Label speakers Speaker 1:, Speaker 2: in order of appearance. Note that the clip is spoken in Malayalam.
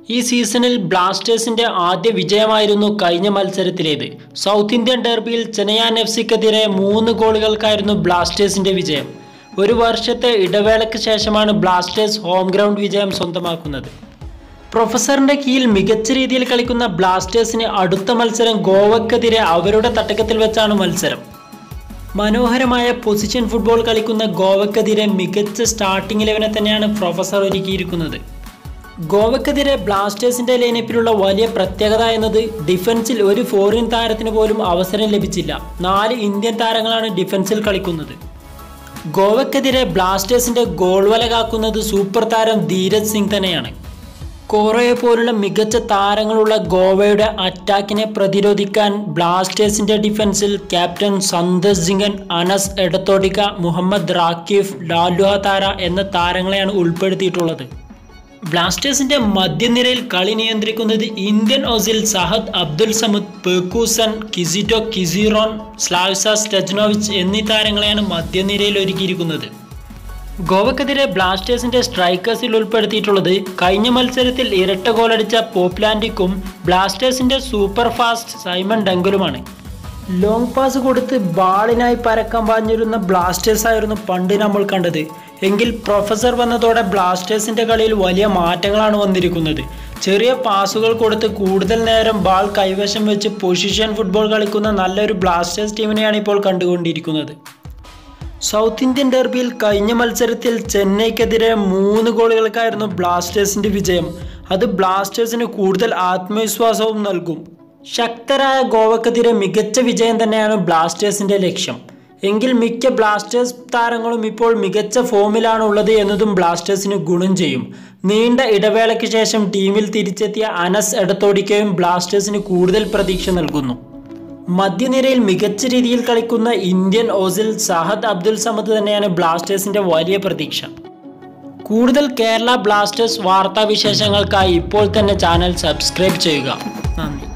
Speaker 1: ഈ സീസണിൽ ബ്ലാസ്റ്റേഴ്സിന്റെ ആദ്യ വിജയമായിരുന്നു കഴിഞ്ഞ മത്സരത്തിലേത് സൗത്ത് ഇന്ത്യൻ ഡെർബിയിൽ ചെന്നൈയാൻ എഫ് സിക്കെതിരെ മൂന്ന് ഗോളുകൾക്കായിരുന്നു ബ്ലാസ്റ്റേഴ്സിന്റെ വിജയം ഒരു വർഷത്തെ ഇടവേളയ്ക്ക് ശേഷമാണ് ബ്ലാസ്റ്റേഴ്സ് ഹോം ഗ്രൗണ്ട് വിജയം സ്വന്തമാക്കുന്നത് പ്രൊഫസറിന്റെ കീഴിൽ മികച്ച രീതിയിൽ കളിക്കുന്ന ബ്ലാസ്റ്റേഴ്സിന് അടുത്ത മത്സരം ഗോവക്കെതിരെ അവരുടെ തട്ടകത്തിൽ വെച്ചാണ് മത്സരം മനോഹരമായ പൊസിഷൻ ഫുട്ബോൾ കളിക്കുന്ന ഗോവക്കെതിരെ മികച്ച സ്റ്റാർട്ടിംഗ് ഇലവനെ തന്നെയാണ് പ്രൊഫസർ ഒരുക്കിയിരിക്കുന്നത് ഗോവക്കെതിരെ ബ്ലാസ്റ്റേഴ്സിന്റെ ലൈനപ്പിലുള്ള വലിയ പ്രത്യേകത എന്നത് ഡിഫൻസിൽ ഒരു ഫോറിൻ താരത്തിന് പോലും അവസരം ലഭിച്ചില്ല നാല് ഇന്ത്യൻ താരങ്ങളാണ് ഡിഫൻസിൽ കളിക്കുന്നത് ഗോവക്കെതിരെ ബ്ലാസ്റ്റേഴ്സിന്റെ ഗോൾ വല കാക്കുന്നത് സൂപ്പർ താരം ധീരജ് സിംഗ് തന്നെയാണ് കോറയെ പോലുള്ള മികച്ച താരങ്ങളുള്ള ഗോവയുടെ അറ്റാക്കിനെ പ്രതിരോധിക്കാൻ ബ്ലാസ്റ്റേഴ്സിന്റെ ഡിഫൻസിൽ ക്യാപ്റ്റൻ സന്തോഷ് സിംഗൻ അനസ് എടത്തോടിക്ക മുഹമ്മദ് റാക്കിഫ് ലാലുഹ താര എന്ന താരങ്ങളെയാണ് ഉൾപ്പെടുത്തിയിട്ടുള്ളത് ബ്ലാസ്റ്റേഴ്സിന്റെ മധ്യനിരയിൽ കളി നിയന്ത്രിക്കുന്നത് Indian Ozil Sahal Abdul Samad Pekuson Kizito Keziron Slavisa Stojanovic എന്നീ താരങ്ങളെയാണ് മധ്യനിരയിൽ ഒരുക്കിയിരിക്കുന്നത് ഗോവക്കെതിരെ ബ്ലാസ്റ്റേഴ്സിന്റെ സ്ട്രൈക്കേഴ്സിൽ ഉൾപ്പെടുത്തിയിട്ടുള്ളത് കഴിഞ്ഞ മത്സരത്തിൽ ഇരട്ട ഗോളടിച്ച പോപ്ലാൻഡിക്കും ബ്ലാസ്റ്റേഴ്സിന്റെ സൂപ്പർ ഫാസ്റ്റ് സൈമൺ ഡങ്കലുമാണ് ലോങ് പാസ് കൊടുത്ത് ബാളിനായി പരക്കാൻ പാഞ്ഞിരുന്ന ബ്ലാസ്റ്റേഴ്സ് ആയിരുന്നു പണ്ട് നമ്മൾ കണ്ടത് എങ്കിൽ പ്രൊഫസർ വന്നതോടെ ബ്ലാസ്റ്റേഴ്സിന്റെ കളിയിൽ വലിയ മാറ്റങ്ങളാണ് വന്നിരിക്കുന്നത് ചെറിയ പാസുകൾ കൊടുത്ത് കൂടുതൽ നേരം ബാൾ കൈവശം വെച്ച് പൊസിഷൻ ഫുട്ബോൾ കളിക്കുന്ന നല്ലൊരു ബ്ലാസ്റ്റേഴ്സ് ടീമിനെയാണ് ഇപ്പോൾ കണ്ടുകൊണ്ടിരിക്കുന്നത് സൗത്ത് ഇന്ത്യൻ ഡെർബിയിൽ കഴിഞ്ഞ മത്സരത്തിൽ ചെന്നൈക്കെതിരെ മൂന്ന് ഗോളുകൾക്കായിരുന്നു ബ്ലാസ്റ്റേഴ്സിന്റെ വിജയം അത് ബ്ലാസ്റ്റേഴ്സിന് കൂടുതൽ ആത്മവിശ്വാസവും നൽകും ശക്തരായ ഗോവക്കെതിരെ മികച്ച വിജയം തന്നെയാണ് ബ്ലാസ്റ്റേഴ്സിന്റെ ലക്ഷ്യം എങ്കിൽ മിക്ക ബ്ലാസ്റ്റേഴ്സ് താരങ്ങളും ഇപ്പോൾ മികച്ച ഫോമിലാണ് ഉള്ളത് എന്നതും ബ്ലാസ്റ്റേഴ്സിന് ഗുണം ചെയ്യും നീണ്ട ഇടവേളയ്ക്ക് ശേഷം ടീമിൽ തിരിച്ചെത്തിയ അനസ് എടത്തോടിക്കയും ബ്ലാസ്റ്റേഴ്സിന് കൂടുതൽ പ്രതീക്ഷ നൽകുന്നു മധ്യനിരയിൽ മികച്ച രീതിയിൽ കളിക്കുന്ന ഇന്ത്യൻ ഓസിൽ സഹദ് അബ്ദുൽ സമദ് തന്നെയാണ് ബ്ലാസ്റ്റേഴ്സിന്റെ വലിയ പ്രതീക്ഷ കൂടുതൽ കേരള ബ്ലാസ്റ്റേഴ്സ് വാർത്താ വിശേഷങ്ങൾക്കായി ഇപ്പോൾ തന്നെ ചാനൽ സബ്സ്ക്രൈബ് ചെയ്യുക നന്ദി